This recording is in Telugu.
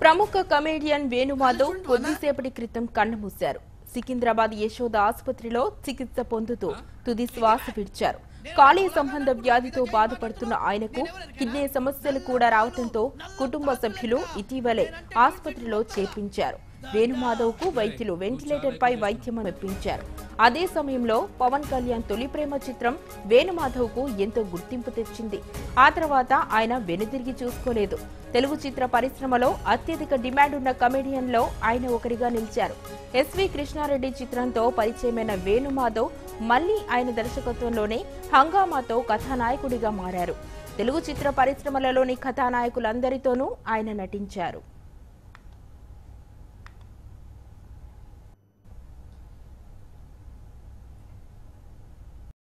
ప్రముఖ కమేడియన్ వేణుమాధవ్ కొద్దిసేపటి క్రితం కన్నుమూశారు సికింద్రాబాద్ యశోద ఆసుపత్రిలో చికిత్స పొందుతూ తుది శ్వాస విడిచారు కాళీ సంబంధ వ్యాధితో బాధపడుతున్న ఆయనకు కిడ్నీ సమస్యలు కూడా రావడంతో కుటుంబ సభ్యులు ఇటీవలే ఆసుపత్రిలో చేర్పించారు వేణుమాధవ్ కు వైద్యులు వెంటిలేటర్ పై వైద్యం మెప్పించారు అదే సమయంలో పవన్ కళ్యాణ్ తొలి ప్రేమ చిత్రం వేణుమాధవ్ కు ఎంతో గుర్తింపు తెచ్చింది ఆ తర్వాత ఆయన వెనుదిరిగి చూసుకోలేదు తెలుగు చిత్ర పరిశ్రమలో అత్యధిక డిమాండ్ ఉన్న కమెడియన్ లో ఆయన ఒకరిగా నిలిచారు ఎస్వి కృష్ణారెడ్డి చిత్రంతో పరిచయమైన వేణుమాధవ్ మళ్లీ ఆయన దర్శకత్వంలోనే హంగామాతో కథానాయకుడిగా మారారు తెలుగు చిత్ర పరిశ్రమలలోని కథానాయకులందరితోనూ ఆయన నటించారు